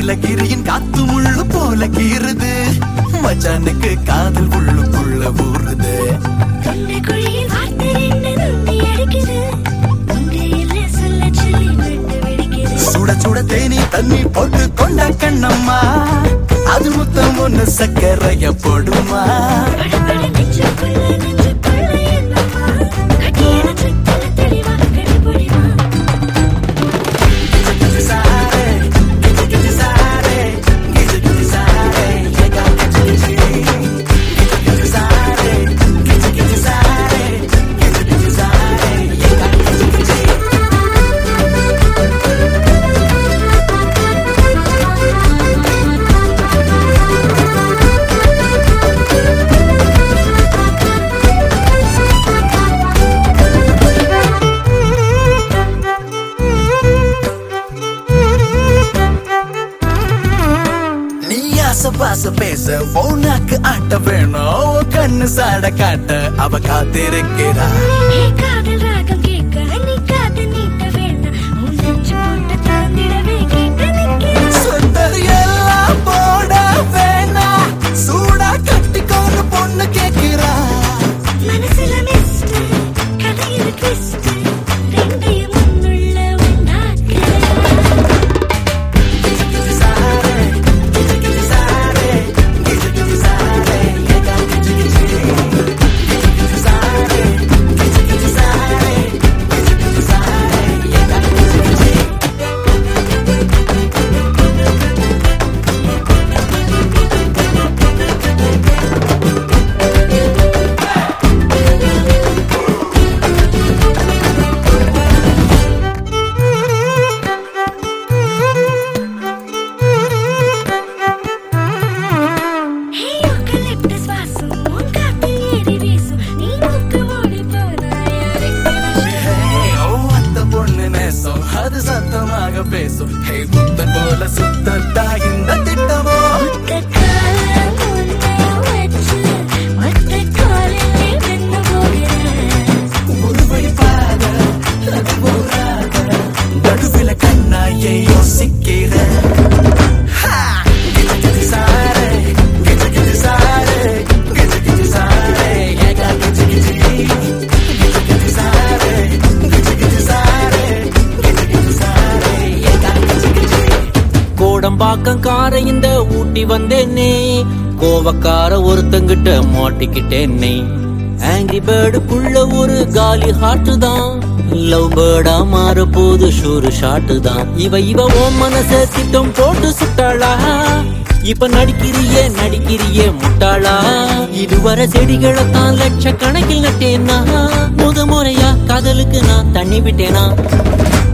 நீலகிரியின் காத்து முள்ளு போல கீறுது மச்சானுக்கு காதல் உள்ளுக்குள்ள ஊறுது தொண்டைக்குழியில் வார்த்தை ரெண்டு நுண்டி அடிக்குது. உங்க இல்லை சொல்லச் சொல்லி விட்டு வெடிக்குது. சுட சுட தேனி தண்ணி போட்டு கொண்ட கண்ணம்மா அது முத்தம் ஒண்ணு சக்கரைய போடுமா படபட நெஞ்சுக்குள்ள நெஞ்சுக்குள்ள என்னம்மா? கட்டியன சுத்தல தெளிவா கண்டுபிடிமா? நீ ஆசை பாச பேச போனாக்கு ஆட்ட வேணும் கண்ணு சாட காட்ட அவ காத்திருக்கிறா ஏ காதல் ராகம் கேட்க நீ காது நீட்ட வேண்டாம். உன் நெஞ்சு போட்டு தாண்டிடவே கேட்டு நிற்கிறேன். சொந்தது எல்லாம் போட வேணா சூடா கட்டிக்கோன்னு பொண்ணு கேட்கிறா மனசுல mist, கதையில twist, ரெண்டையும் முன்னுள்ள ஒன்றாக்குறேன். ஹே யூக்கலிப்டஸ் வாசம் உன் காத்தில் ஏறி வீசும் நீ மூக்கு மூடி போனாயா Hey, ஓ, அந்த பொண்ணு நேசம் அது சத்தமாக பேசும் ஹே புத்தன் போல சுத்தத்தா இந்த திட்டமோ ஒத்த காலம் உன்னை வச்சு ஒத்த காலிலே வெந்து போகிறேன் ஒரு வழி பாத அது போராத நடுவில கண்ணாயை யோசிக்கிற Ha! கிச்சு கிச்சு சாரே, கிச்சு கிச்சு சாரே, கிச்சு கிச்சு சாரே, ஏகா கிச்சு கிச்சு. கிச்சு கிச்சு சாரே, கிச்சு கிச்சு சாரே, கிச்சு கிச்சு சாரே, ஏகா கிச்சு கிச்சு. கோடம்பாக்கம் கார இந்த ஊட்டி வந்தேனே கோவக்கார ஒருத்தங்கிட்ட மாட்டிக்கிட்டேனே ஆங்கிரி பேர்டுக்குள்ள ஒரு காலி ஹாட்டு தான் லவ் பேர்டா மாற போது ஷூரு ஷாட்டு தான் இவ இவ ஓ மனச திட்டம் போட்டு சுட்டாளா இப்ப நடிக்கிறியே நடிக்கிறியே முட்டாளா இதுவரை செடிகளை தான் லட்சக்கணக்கில் நட்டேனா முத முறையா காதலுக்கு நான் தண்ணி விட்டேனா